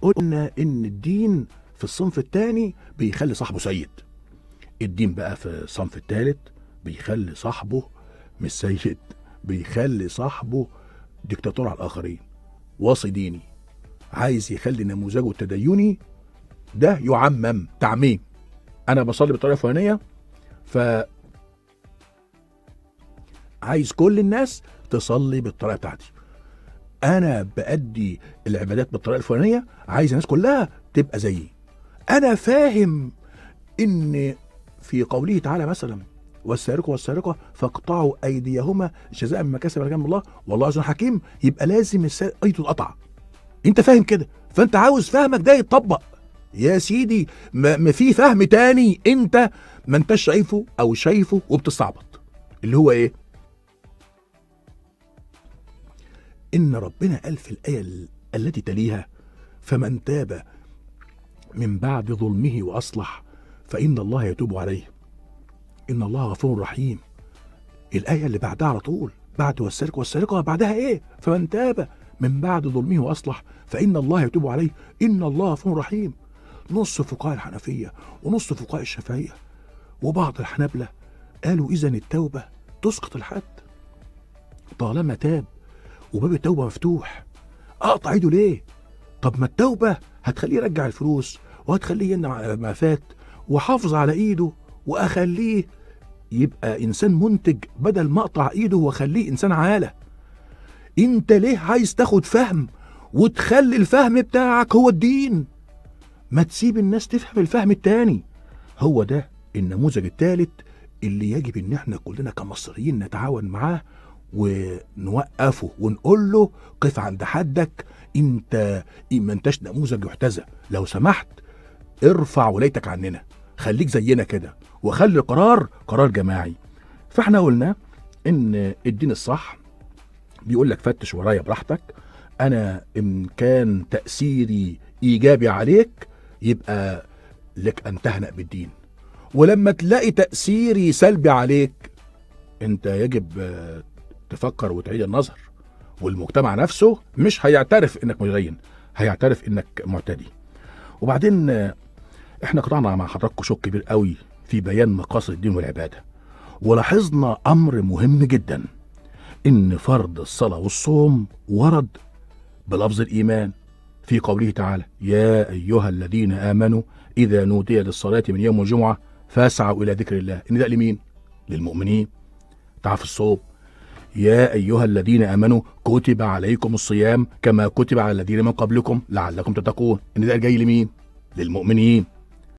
قلنا ان الدين في الصنف الثاني بيخلي صاحبه سيد الدين بقى في الصنف الثالث بيخلي صاحبه مش سيد بيخلي صاحبه ديكتاتور على الاخرين واصي ديني عايز يخلي نموذجه التديني ده يعمم تعميم انا بصلي بالطريقه الفلانيه ف عايز كل الناس تصلي بالطريقه بتاعتي انا بادي العبادات بالطريقه الفلانيه عايز الناس كلها تبقى زيي انا فاهم ان في قوله تعالى مثلا والسارق والسارقه فاقطعوا ايديهما جزاء بما كسب من الله والله عز وجل حكيم يبقى لازم السارق ايده تتقطع انت فاهم كده فانت عاوز فهمك ده يتطبق يا سيدي ما ما في فهم تاني انت ما انتش شايفه او شايفه وبتستعبط اللي هو ايه ان ربنا قال في الايه ال- التي تليها فمن تاب من بعد ظلمه واصلح فان الله يتوب عليه ان الله غفور رحيم الايه اللي بعدها على طول بعد والسرقه والسرقه بعدها ايه فمن تاب من بعد ظلمه واصلح فان الله يتوب عليه ان الله غفور رحيم نص فقهاء الحنفيه ونص فقهاء الشافعيه وبعض الحنابله قالوا اذا التوبه تسقط الحد طالما تاب وباب التوبه مفتوح اقطع ايده ليه طب ما التوبه هتخليه يرجع الفلوس وهتخليه يندم على ما فات وحافظ على ايده واخليه يبقى انسان منتج بدل ما اقطع ايده واخليه انسان عاله انت ليه عايز تاخد فهم وتخلي الفهم بتاعك هو الدين ما تسيب الناس تفهم الفهم التاني هو ده النموذج الثالث اللي يجب ان احنا كلنا كمصريين نتعاون معاه ونوقفه ونقول له قف عند حدك انت ما انتش نموذج يحتذى لو سمحت ارفع ولايتك عننا خليك زينا كده وخلي القرار قرار جماعي فاحنا قلنا ان الدين الصح بيقول لك فتش ورايا براحتك انا ان كان تاثيري ايجابي عليك يبقى لك ان تهنأ بالدين ولما تلاقي تاثيري سلبي عليك انت يجب آه، تفكر وتعيد النظر والمجتمع نفسه مش هيعترف انك متدين هيعترف انك معتدي وبعدين آه، احنا قطعنا مع حضراتكم شوط كبير قوي في بيان مقاصد الدين والعباده ولاحظنا امر مهم جدا ان فرض الصلاه والصوم ورد بلفظ الايمان في قوله تعالى يا ايها الذين امنوا اذا نودي للصلاه من يوم الجمعه فاسعوا الى ذكر الله ان ده لمين للمؤمنين تعال في الصوم يا ايها الذين امنوا كتب عليكم الصيام كما كتب على الذين من قبلكم لعلكم تتقون ان ده جاي لمين للمؤمنين